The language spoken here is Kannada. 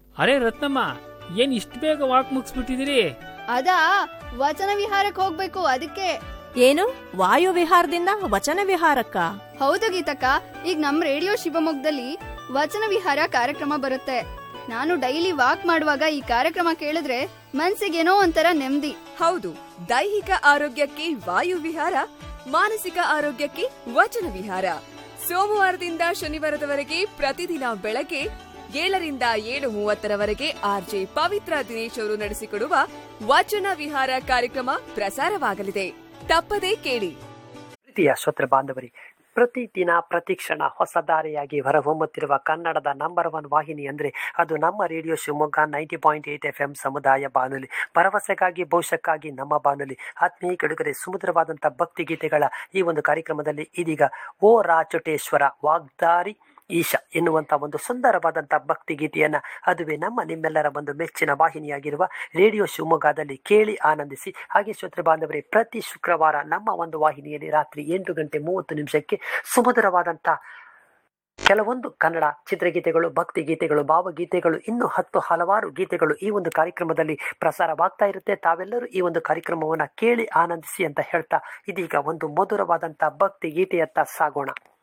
ಅರೆ ರತ್ನಮ್ಮ ಏನ್ ಇಷ್ಟು ಬೇಗ ವಾಕ್ ಮುಗಿಸ್ಬಿಟ್ಟಿದಿರಿ ಅದಾ ವಚನ ವಿಹಾರಕ್ಕೆ ಹೋಗ್ಬೇಕು ಅದಕ್ಕೆ ಏನು ವಾಯು ವಿಹಾರದಿಂದ ವಚನ ವಿಹಾರಕ್ಕ ಹೌದು ಗೀತಕ್ಕ ಈಗ ನಮ್ ರೇಡಿಯೋ ಶಿವಮೊಗ್ಗದಲ್ಲಿ ವಚನ ವಿಹಾರ ಕಾರ್ಯಕ್ರಮ ಬರುತ್ತೆ ನಾನು ಡೈಲಿ ವಾಕ್ ಮಾಡುವಾಗ ಈ ಕಾರ್ಯಕ್ರಮ ಕೇಳಿದ್ರೆ ಮನ್ಸಿಗೇನೋ ಒಂಥರ ನೆಮ್ಮದಿ ಹೌದು ದೈಹಿಕ ಆರೋಗ್ಯಕ್ಕೆ ವಾಯು ವಿಹಾರ ಮಾನಸಿಕ ಆರೋಗ್ಯಕ್ಕೆ ವಚನ ವಿಹಾರ ಸೋಮವಾರದಿಂದ ಶನಿವಾರದವರೆಗೆ ಪ್ರತಿದಿನ ಬೆಳಗ್ಗೆ ಏಳರಿಂದ ಏಳು ಮೂವತ್ತರವರೆಗೆ ಆರ್ಜೆ ಪವಿತ್ರ ದಿನೇಶ್ ಅವರು ನಡೆಸಿಕೊಡುವ ವಚನ ವಿಹಾರ ಕಾರ್ಯಕ್ರಮ ಪ್ರಸಾರವಾಗಲಿದೆ ತಪ್ಪದೇ ಕೇಳಿ ಪ್ರೀತಿಯ ಶ್ರೋತೃ ಬಾಂಧವರಿ ಪ್ರತಿದಿನ ಪ್ರತಿಕ್ಷಣ ಹೊಸ ದಾರಿಯಾಗಿ ಹೊರಹೊಮ್ಮುತ್ತಿರುವ ಕನ್ನಡದ ನಂಬರ್ ಒನ್ ವಾಹಿನಿ ಅಂದರೆ ಅದು ನಮ್ಮ radio Shivamogga ninety point eight F M ಸಮುದಾಯ ಬಾನುಲಿ ಭರವಸೆಗಾಗಿ ಭವಿಷ್ಯಕ್ಕಾಗಿ ನಮ್ಮ ಬಾನುಲಿ ಆತ್ಮೀಯ ಕೆಡುಗರೆ ಸುಮಧುರವಾದಂಥ ಭಕ್ತಿ ಗೀತೆಗಳ ಈ ಒಂದು ಕಾರ್ಯಕ್ರಮದಲ್ಲಿ ಇದೀಗ ಓ ರಾಚಟೇಶ್ವರ ವಾಗ್ದಾರಿ ಈಶ ಎನ್ನುವಂಥ ಒಂದು ಸುಂದರವಾದಂಥ ಭಕ್ತಿ ಗೀತೆಯನ್ನ ಅದುವೇ ನಮ್ಮ ನಿಮ್ಮೆಲ್ಲರ ಒಂದು ಮೆಚ್ಚಿನ ವಾಹಿನಿಯಾಗಿರುವ ರೇಡಿಯೋ ಶಿವಮೊಗ್ಗದಲ್ಲಿ ಕೇಳಿ ಆನಂದಿಸಿ ಹಾಗೆ ಶ್ರೋತೃ ಬಾಂಧವರೇ ಪ್ರತಿ ಶುಕ್ರವಾರ ನಮ್ಮ ಒಂದು ವಾಹಿನಿಯಲ್ಲಿ ರಾತ್ರಿ ಎಂಟು ಗಂಟೆ ಮೂವತ್ತು ನಿಮಿಷಕ್ಕೆ ಸುಮಧುರವಾದಂಥ ಕೆಲವೊಂದು ಕನ್ನಡ ಚಿತ್ರಗೀತೆಗಳು ಭಕ್ತಿ ಗೀತೆಗಳು ಭಾವಗೀತೆಗಳು ಇನ್ನು ಹತ್ತು ಹಲವಾರು ಗೀತೆಗಳು ಈ ಒಂದು ಕಾರ್ಯಕ್ರಮದಲ್ಲಿ ಪ್ರಸಾರವಾಗ್ತಾ ಇರುತ್ತೆ ತಾವೆಲ್ಲರೂ ಈ ಒಂದು ಕಾರ್ಯಕ್ರಮವನ್ನು ಕೇಳಿ ಆನಂದಿಸಿ ಅಂತ ಹೇಳ್ತಾ ಇದೀಗ ಒಂದು ಮಧುರವಾದಂಥ ಭಕ್ತಿ ಗೀತೆಯತ್ತ ಸಾಗೋಣ